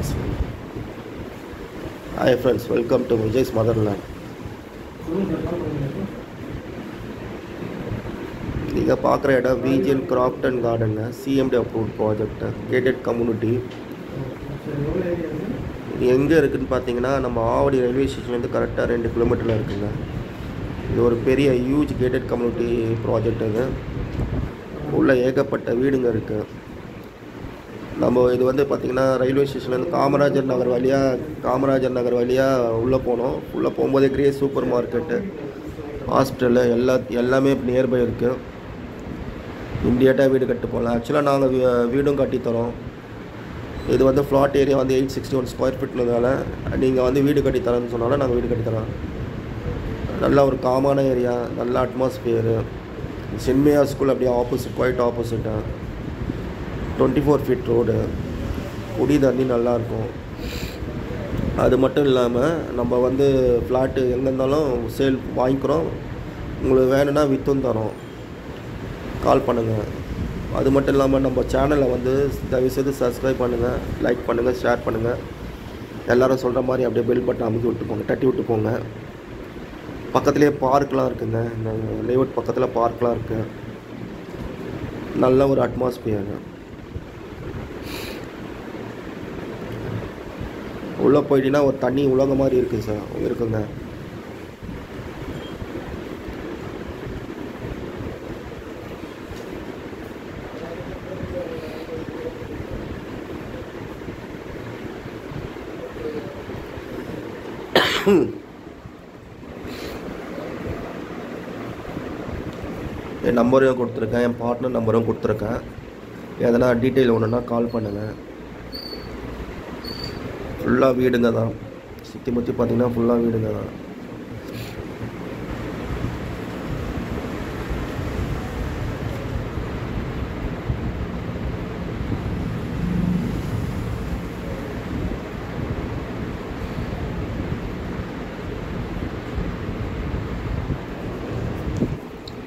hi friends welcome to Vijay's motherland நீங்கள் பார்க்குற இடம் விஜிஎன் கிராப்டன் கார்டனுங்க CMD approve project gated community இது எங்கே இருக்குதுன்னு பார்த்தீங்கன்னா நம்ம ஆவடி ரயில்வே ஸ்டேஷன்லேருந்து கரெக்டாக ரெண்டு கிலோமீட்டரில் இருக்குங்க இது ஒரு பெரிய ஹியூஜ் கேட்டட் கம்யூனிட்டி ப்ராஜெக்ட் இது உள்ள ஏகப்பட்ட வீடுங்க இருக்குது நம்ம இது வந்து பார்த்திங்கன்னா ரயில்வே ஸ்டேஷன்லேருந்து காமராஜர் நகர் வழியாக காமராஜர் நகர் வழியாக உள்ளே போனோம் உள்ளே போகும்போதே கிரே சூப்பர் மார்க்கெட்டு ஹாஸ்பிட்டலு எல்லா எல்லாமே நியர்பை இருக்குது இம்மிடியேட்டாக வீடு கட்டு போகலாம் ஆக்சுவலாக நாங்கள் வீடும் கட்டித்தரோம் இது வந்து ஃப்ளாட் ஏரியா வந்து எயிட் சிக்ஸ்டி ஒன் ஸ்கொயர் ஃபீட்னதால நீங்கள் வந்து வீடு கட்டித்தரோன்னு சொன்னாலும் நாங்கள் வீடு கட்டித்தரோம் நல்ல ஒரு காமான ஏரியா நல்ல அட்மாஸ்பியரு சென்மையா ஸ்கூல் அப்படியே ஆப்போசிட் குவைட் ஆப்போசிட்டாக டுவெண்ட்டி ஃபோர் ஃபீட் ரோடு குடி தண்ணி நல்லாயிருக்கும் அது மட்டும் இல்லாமல் நம்ம வந்து ஃப்ளாட்டு எங்கே இருந்தாலும் சேல் வாங்கிக்கிறோம் உங்களுக்கு வேணும்னா விற்றும் தரோம் கால் பண்ணுங்கள் அது மட்டும் இல்லாமல் நம்ம சேனலை வந்து தயவுசெய்து சப்ஸ்கிரைப் பண்ணுங்கள் லைக் பண்ணுங்கள் ஷேர் பண்ணுங்கள் எல்லோரும் சொல்கிற மாதிரி அப்படியே பெல் பட்டன் அமைக்கி விட்டு போங்க தட்டி விட்டு போங்க பக்கத்துலேயே பார்க்லாம் இருக்குங்க இந்த லேஅவுட் பக்கத்தில் பார்க்லாம் இருக்குது நல்ல ஒரு அட்மாஸ்பியர் உள்ளே போயிட்டீங்கன்னா ஒரு தண்ணி உலகம் மாதிரி இருக்குது சார் இருக்குங்க என் நம்பரையும் கொடுத்துருக்கேன் என் பார்ட்னர் நம்பரும் கொடுத்துருக்கேன் எதனா டீட்டெயில் ஒன்றுனா கால் பண்ணுங்கள் ஃபுல்லாக வீடுங்க தான் சுற்றி முற்றி பார்த்தீங்கன்னா ஃபுல்லாக வீடுங்க தான்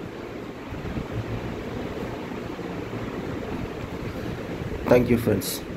தேங்க்யூ ஃப்ரெண்ட்ஸ்